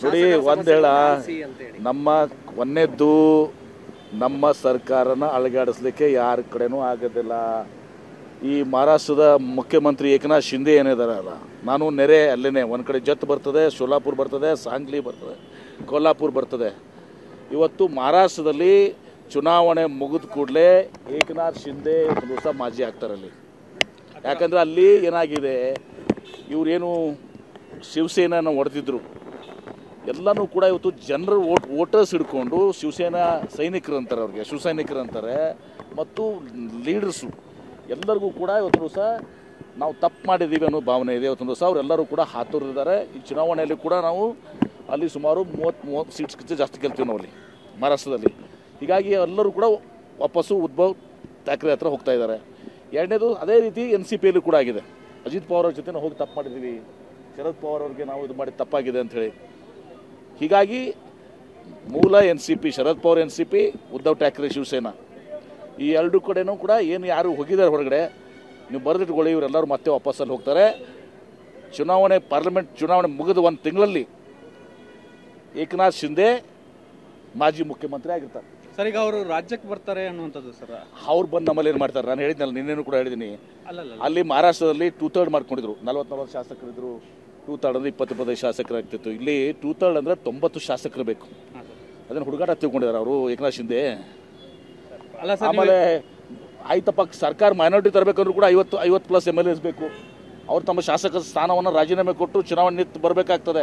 ನೋಡಿ ಒಂದ್ ಹೇಳ ನಮ್ಮ ಒಂದೇದ್ದು ನಮ್ಮ ಸರ್ಕಾರನ ಅಳಗಾಡಿಸ್ಲಿಕ್ಕೆ ಯಾರ ಕಡೆನೂ ಆಗೋದಿಲ್ಲ ಈ ಮಹಾರಾಷ್ಟ್ರದ ಮುಖ್ಯಮಂತ್ರಿ ಏಕನಾಥ್ ಶಿಂದೆ ಏನಿದಾರಲ್ಲ ನಾನು ನೆರೆ ಅಲ್ಲೇನೆ ಒಂದು ಕಡೆ ಜತ್ ಬರ್ತದೆ ಸೋಲಾಪುರ್ ಬರ್ತದೆ ಸಾಂಗ್ಲಿ ಬರ್ತದೆ ಕೊಲ್ಲಾಪುರ್ ಬರ್ತದೆ ಇವತ್ತು ಮಹಾರಾಷ್ಟ್ರದಲ್ಲಿ ಚುನಾವಣೆ ಮುಗಿದ ಕೂಡಲೇ ಏಕನಾಥ್ ಶಿಂದೆ ಒಂದು ದಿವಸ ಮಾಜಿ ಆಗ್ತಾರೆ ಅಲ್ಲಿ ಯಾಕಂದ್ರೆ ಅಲ್ಲಿ ಏನಾಗಿದೆ ಇವರೇನು ಶಿವಸೇನನ ಹೊಡೆದಿದ್ರು ಎಲ್ಲನೂ ಕೂಡ ಇವತ್ತು ಜನರು ವೋಟ್ ವೋಟರ್ಸ್ ಹಿಡ್ಕೊಂಡು ಶಿವಸೇನಾ ಸೈನಿಕರು ಅಂತಾರೆ ಅವ್ರಿಗೆ ಶಿವಸೈನಿಕರು ಅಂತಾರೆ ಮತ್ತು ಲೀಡರ್ಸು ಎಲ್ಲರಿಗೂ ಕೂಡ ಇವತ್ತು ದಿವಸ ನಾವು ತಪ್ಪು ಮಾಡಿದ್ದೀವಿ ಅನ್ನೋ ಭಾವನೆ ಇದೆ ಇವತ್ತೊಂದು ದಿವಸ ಅವರೆಲ್ಲರೂ ಕೂಡ ಹಾತುರಿದ್ದಾರೆ ಈ ಚುನಾವಣೆಯಲ್ಲಿ ಕೂಡ ನಾವು ಅಲ್ಲಿ ಸುಮಾರು ಮೂವತ್ತು ಮೂವತ್ತು ಸೀಟ್ಸ್ಗಿಂತ ಜಾಸ್ತಿ ಗೆಲ್ತೀವಿ ನಾವು ಅಲ್ಲಿ ಮಹಾರಾಷ್ಟ್ರದಲ್ಲಿ ಹೀಗಾಗಿ ಎಲ್ಲರೂ ಕೂಡ ವಾಪಸ್ಸು ಉದ್ಭವ್ ಠಾಕ್ರೆ ಹತ್ರ ಹೋಗ್ತಾ ಇದ್ದಾರೆ ಎರಡನೇದು ಅದೇ ರೀತಿ ಎನ್ ಸಿ ಪಿಯಲ್ಲಿ ಕೂಡ ಆಗಿದೆ ಅಜಿತ್ ಪವಾರ್ ಅವ್ರ ಜೊತೆ ನಾವು ಹೋಗಿ ತಪ್ಪು ಮಾಡಿದ್ದೀವಿ ಶರದ್ ಪವಾರ್ ಅವ್ರಿಗೆ ನಾವು ಇದು ಮಾಡಿ ತಪ್ಪಾಗಿದೆ ಅಂಥೇಳಿ ಹೀಗಾಗಿ ಮೂಲ N C P Sharad Pawar N C P Uddhav Thackeray Shiv Sena ಈ ಎರಡು ಕಡೆನೂ ಕೂಡ ಏನು ಯಾರು ಹೋಗಿದ್ದಾರೆ ಹೊರಗಡೆ ನೀವು ಬರೆದಿಟ್ಕೊಳ್ಳಿ ಇವರೆಲ್ಲರೂ ಮತ್ತೆ ವಾಪಸ್ಸಲ್ಲಿ ಹೋಗ್ತಾರೆ ಚುನಾವಣೆ ಪಾರ್ಲಿಮೆಂಟ್ ಚುನಾವಣೆ ಮುಗಿದ ಒಂದು ತಿಂಗಳಲ್ಲಿ ಏಕನಾಥ್ ಶಿಂದೆ ಮಾಜಿ ಮುಖ್ಯಮಂತ್ರಿ ಆಗಿರ್ತಾರೆ ಸರ್ ಈಗ ಅವರು ರಾಜ್ಯಕ್ಕೆ ಬರ್ತಾರೆ ಅನ್ನುವಂಥದ್ದು ಸರ್ ಅವ್ರು ಬಂದು ನಮ್ಮಲ್ಲಿ ಏನು ಮಾಡ್ತಾರೆ ನಾನು ಹೇಳಿದ್ನಲ್ಲ ನಿನ್ನೇನು ಕೂಡ ಹೇಳಿದ್ದೀನಿ ಅಲ್ಲಲ್ಲ ಅಲ್ಲಿ ಮಹಾರಾಷ್ಟ್ರದಲ್ಲಿ ಟೂ ತರ್ಡ್ ಮಾಡ್ಕೊಂಡಿದ್ರು ನಲ್ವತ್ತು ನಲ್ವತ್ತು ಶಾಸಕರಿದ್ರು ಟೂ ತರ್ಡ್ ಅಂದ್ರೆ ಇಪ್ಪತ್ತು ಇಪ್ಪತ್ತೈದು ಶಾಸಕರಾಗ್ತಿತ್ತು ಇಲ್ಲಿ ಟೂ ತರ್ಡ್ ಅಂದ್ರೆ ತೊಂಬತ್ತು ಶಾಸಕರು ಬೇಕು ಅದನ್ನು ಹುಡುಗಾಟ ತಿಳ್ಕೊಂಡಿದ್ದಾರೆ ಅವರು ಏಕನಾಥ್ ಶಿಂದೆ ಅಲ್ಲ ಸರ್ ಆಮೇಲೆ ಆಯ್ತಪ್ಪ ಸರ್ಕಾರ ಮೈನಾರಿಟಿ ತರಬೇಕಂದ್ರೂ ಕೂಡ ಐವತ್ತು ಐವತ್ತು ಪ್ಲಸ್ ಎಮ್ ಎಲ್ ಎಸ್ ಬೇಕು ಅವ್ರು ತಮ್ಮ ಶಾಸಕ ಸ್ಥಾನವನ್ನು ರಾಜೀನಾಮೆ ಕೊಟ್ಟು ಚುನಾವಣೆ ನಿಂತು ಬರಬೇಕಾಗ್ತದೆ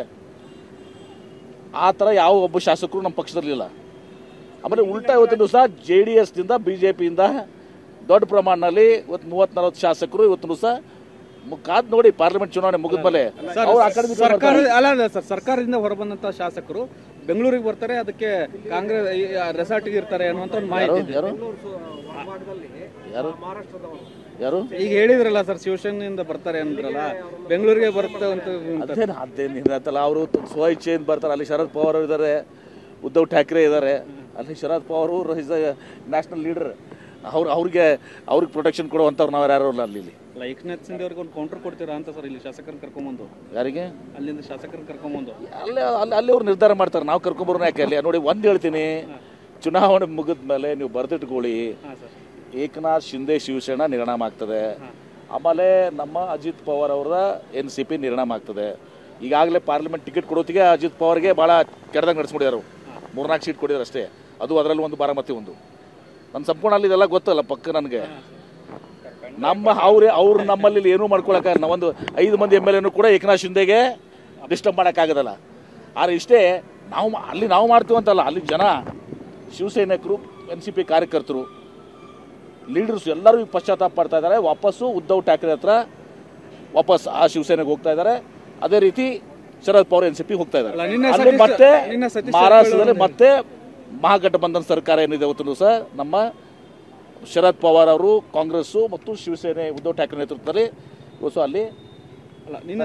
ಆ ಥರ ಯಾವ ಒಬ್ಬ ಶಾಸಕರು ನಮ್ಮ ಪಕ್ಷದಲ್ಲಿಲ್ಲ ಆಮೇಲೆ ಉಲ್ಟಾ ಇವತ್ತಿನ ದಿವಸ ಜೆ ಡಿ ಎಸ್ನಿಂದ ಬಿ ಜೆ ಪಿಯಿಂದ ದೊಡ್ಡ ಪ್ರಮಾಣದಲ್ಲಿ ಇವತ್ತು ಮೂವತ್ತು ನಲವತ್ತು ಶಾಸಕರು ಇವತ್ತಿನ ದಿವಸ ಕಾದ್ ನೋಡಿ ಪಾರ್ಲಿಮೆಂಟ್ ಚುನಾವಣೆ ಮುಗಿದ್ಮೇಲೆ ಸರ್ ಅವ್ರು ಆ ಕಡೆ ಈ ಕಡೆ ಸರ್ಕಾರ ಬರ್ತಾರೆ. ಅಲ್ಲ ಅಲ್ಲ ಸರ್ ಸರ್ಕಾರದಿಂದ ಹೊರಬಂದಂತ ಶಾಸಕರು ಬೆಂಗಳೂರಿಗೆ ಬರ್ತಾರೆ ಅದಕ್ಕೆ ಕಾಂಗ್ರೆಸ್ ರೆಸಾರ್ಟ್ಗೆ ಇರ್ತಾರೆ ಅನ್ನುವಂತ ಒಂದು ಮಾಹಿತಿ ಇದೆ. ಯಾರು ಯಾರು ಯಾರು ಈಗ ಹೇಳಿದ್ರಲ್ಲ ಸರ್ ಶಿವಸೇನೆಯಿಂದ ಬರ್ತಾರೆ ಅಂದ್ರಲ್ಲ ಬೆಂಗಳೂರಿಗೆ ಬರುತ್ತೆ ಅಂತ ಅದೇನು ಅದೇನು ಇರತ್ತಲ್ಲ ಅವರು ಸ್ವ ಇಚ್ಛೆಯಿಂದ ಬರ್ತಾರೆ ಅಲ್ಲಿ ಶರದ್ ಪವಾರ್ ಇದ್ದಾರೆ ಉದ್ಧವ್ ಠಾಕ್ರೆ ಇದ್ದಾರೆ ಅಲ್ಲಿ Sharad Pawar is national leader ಅವ್ರು ಅವ್ರಿಗೆ ಅವ್ರಿಗೆ ಪ್ರೊಟೆಕ್ಷನ್ ಕೊಡುವಂಥವ್ರು ನಾವು ಯಾರು ಇಲ್ಲ ಅಲ್ಲಿ ಇಲ್ಲಿ. ಅಲ್ಲ ಏಕನಾಥ್ ಶಿಂದೆ ಅವ್ರಿಗೆ ಒಂದು ಕೌಂಟರ್ ಕೊಡ್ತೀರಾ ಅಂತ ಸರ್ ಇಲ್ಲಿ ಶಾಸಕರನ್ನ ಕರ್ಕೊಂಬಂದು ಯಾರಿಗೆ ಅಲ್ಲಿಂದ ಶಾಸಕರನ್ನ ಕರ್ಕೊಂಬಂದು ಅಲ್ಲೇ ಅಲ್ಲಿ ಅಲ್ಲಿ ಅವ್ರು ನಿರ್ಧಾರ ಮಾಡ್ತಾರೆ ನಾವು ಕರ್ಕೊಂಬರೋಣ ಯಾಕೆ ಅಲ್ಲಿ ನೋಡಿ ಒಂದು ಹೇಳ್ತೀನಿ ಚುನಾವಣೆ ಮುಗಿದ ಮೇಲೆ ನೀವು ಬರೆದಿಟ್ಕೊಳ್ಳಿ ಹಾಂ ಸರ್ ಏಕನಾಥ್ ಶಿಂದೆ ಶಿವಸೇನಾ ನಿರ್ಣಾಮ ಆಗ್ತದೆ ಆಮೇಲೆ ನಮ್ಮ ಅಜಿತ್ ಪವಾರ್ ಅವರ ಎನ್ ಸಿ ಪಿ ನಿರ್ಣಾಮ ಆಗ್ತದೆ ಈಗಾಗಲೇ ಪಾರ್ಲಿಮೆಂಟ್ ಟಿಕೆಟ್ ಕೊಡೋತ್ತಿಗೆ ಅಜಿತ್ ಪವಾರ್ಗೆ ಭಾಳ ಕೆಡ್ದಂಗೆ ನಡೆಸ್ಬಿಟ್ಟಿದ್ದಾರೆ ಮೂರ್ನಾಲ್ಕು ಸೀಟ್ ಕೊಟ್ಟಿದ್ದಾರೆ ಅಷ್ಟೇ ಅದು ಅದರಲ್ಲಿ ಒಂದು ಬಾರಾಮತಿ ಒಂದು ನನ್ನ ಸಂಪೂರ್ಣ ಅಲ್ಲಿ ಇದೆಲ್ಲ ಗೊತ್ತಲ್ಲ ಪಕ್ಕ ನನಗೆ ನಮ್ಮ ಅವ್ರೆ ಅವ್ರು ನಮ್ಮಲ್ಲಿ ಇಲ್ಲಿ ಏನೂ ಮಾಡ್ಕೊಳಕ್ಕಾಗಲ್ಲ ನಾವೊಂದು ಐದು ಮಂದಿ ಎಮ್ ಎಲ್ ಎನು ಕೂಡ ಏಕನಾಥ್ ಶಿಂದೆಗೆ ಡಿಸ್ಟರ್ಬ್ ಮಾಡೋಕ್ಕಾಗೋದಲ್ಲ ಆದರೆ ಇಷ್ಟೇ ನಾವು ಮಾ- ಅಲ್ಲಿ ನಾವು ಮಾಡ್ತೀವಂತಲ್ಲ ಅಲ್ಲಿ ಜನ ಶಿವಸೈನಿಕರು ಎನ್ ಸಿ ಪಿ ಕಾರ್ಯಕರ್ತರು ಲೀಡರ್ಸ್ ಎಲ್ಲರೂ ಈಗ ಪಶ್ಚಾತ್ತಾಪ ಪಡ್ತಾ ಇದ್ದಾರೆ ವಾಪಸ್ಸು ಉದ್ಧವ್ ಠಾಕ್ರೆ ಹತ್ರ ವಾಪಸ್ ಆ ಶಿವಸೇನೆಗೆ ಹೋಗ್ತಾ ಇದ್ದಾರೆ ಅದೇ ರೀತಿ Sharad Pawar N C P ಹೋಗ್ತಾ ಇದ್ದಾರೆ ಅಲ್ಲ, ನಿನ್ನೆ ಅಲ್ಲಿ ಸತೀಶ್- ಮತ್ತೆ ನಿನ್ನೆ ಸತೀಶ್ ಮಹಾರಾಷ್ಟ್ರದಲ್ಲಿ ಜಾರಕಿಹೊಳಿ ಮತ್ತೆ ಮಹಾಗಠಬಂಧನ್ ಸರ್ಕಾರ ಏನಿದೆ ಇವತ್ತು ಸಹ ನಮ್ಮ ಶರದ್ ಪವಾರ್ ಅವರು ಕಾಂಗ್ರೆಸ್ಸು ಮತ್ತು ಶಿವಸೇನೆ ಉದ್ಧವ್ ಠಾಕ್ರೆ ನೇತೃತ್ವದಲ್ಲಿ ಇವತ್ತು ಅಲ್ಲಿ ಅಲ್ಲ ನಿನ್ನ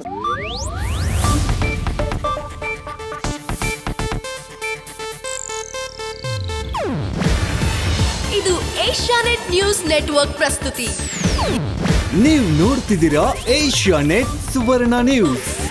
ಇದು ಏಷ್ಯಾನೆಟ್ ನ್ಯೂಸ್ ನೆಟ್ವರ್ಕ್ ಪ್ರಸ್ತುತಿ ನೀವು ನೋಡ್ತಿದ್ದೀರಾ ಏಷ್ಯಾ ನೆಟ್ ಸುವರ್ಣ ನ್ಯೂಸ್